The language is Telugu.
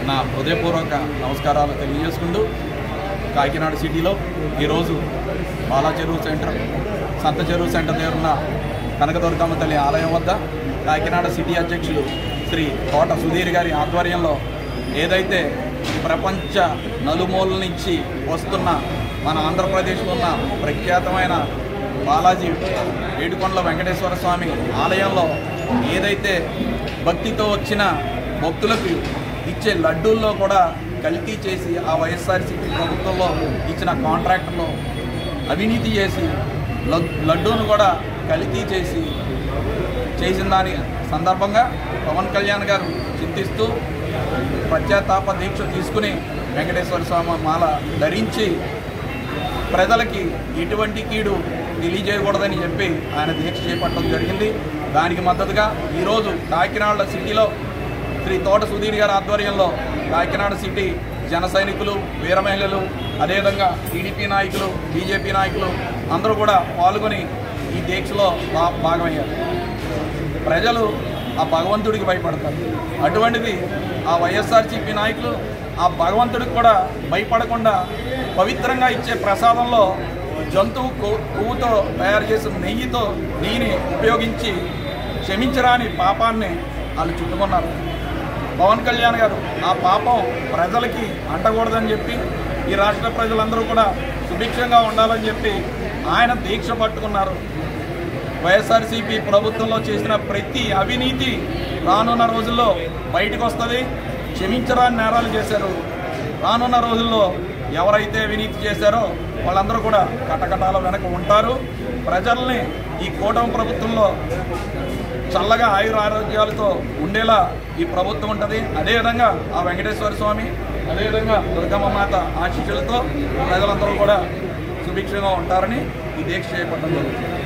నా హృదయపూర్వక నమస్కారాలు తెలియజేసుకుంటూ కాకినాడ సిటీలో ఈరోజు బాలా చెరువు సెంటర్ సంత చెరువు సెంటర్ దగ్గర ఉన్న కనకదుర్గమ్మ తల్లి ఆలయం వద్ద కాకినాడ సిటీ అధ్యక్షులు శ్రీ కోట సుధీర్ గారి ఆధ్వర్యంలో ఏదైతే ప్రపంచ నలుమూలల నుంచి వస్తున్న మన ఆంధ్రప్రదేశ్లో ఉన్న ప్రఖ్యాతమైన బాలాజీ ఏడుకొండల వెంకటేశ్వర స్వామి ఆలయంలో ఏదైతే భక్తితో వచ్చిన భక్తులకు ఇచ్చే లడ్డూల్లో కూడా కల్తీ చేసి ఆ వైఎస్ఆర్సీపీ ప్రభుత్వంలో ఇచ్చిన కాంట్రాక్టులో అవినీతి చేసి లడ్- లడ్డూను కూడా కల్తీ చేసి చేసిన దాని సందర్భంగా పవన్ కళ్యాణ్ గారు చింతిస్తూ పశ్చాత్తాప దీక్ష తీసుకుని వెంకటేశ్వర స్వామి మాల ధరించి ప్రజలకి ఎటువంటి కీడు తెలియజేయకూడదని చెప్పి ఆయన దీక్ష చేపట్టడం జరిగింది దానికి మద్దతుగా ఈరోజు కాకినాడ సిటీలో శ్రీ తోట సుధీర్ గారి ఆధ్వర్యంలో కాకినాడ సిటీ జన సైనికులు వీర మహిళలు అదేవిధంగా టీడీపీ నాయకులు బీజేపీ నాయకులు అందరూ కూడా పాల్గొని ఈ దీక్షలో భా- భాగమయ్యారు ప్రజలు ఆ భగవంతుడికి భయపడతారు అటువంటిది ఆ వైఎస్ఆర్సీపీ నాయకులు ఆ భగవంతుడికి కూడా భయపడకుండా పవిత్రంగా ఇచ్చే ప్రసాదంలో జంతువు కొ- కొవ్వుతో తయారు చేసిన నెయ్యితో నెయ్యిని ఉపయోగించి క్షమించరాని పాపాన్ని వాళ్ళు చుట్టుకున్నారు పవన్ కళ్యాణ్ గారు ఆ పాపం ప్రజలకి అంటకూడదని చెప్పి ఈ రాష్ట్ర ప్రజలందరూ కూడా సుభిక్షంగా ఉండాలని చెప్పి ఆయన దీక్ష పట్టుకున్నారు వైఎస్ఆర్సీపీ ప్రభుత్వంలో చేసిన ప్రతి అవినీతి రానున్న రోజుల్లో బయటకు వస్తుంది క్షమించరాని నేరాలు చేశారు రానున్న రోజుల్లో ఎవరైతే అవినీతి చేశారో వాళ్ళందరూ కూడా కటకటాల వెనక ఉంటారు ప్రజల్ని ఈ కూటమి ప్రభుత్వంలో చల్లగా ఆయుర ఆరోగ్యాలతో ఉండేలా ఈ ప్రభుత్వం ఉంటుంది అదేవిధంగా ఆ వెంకటేశ్వర స్వామి అదేవిధంగా దుర్గమ్మ మాత ఆశీస్సులతో ప్రజలందరూ కూడా సుభిక్షంగా ఉంటారని ఈ దీక్ష చేపట్టడం జరుగుతుంది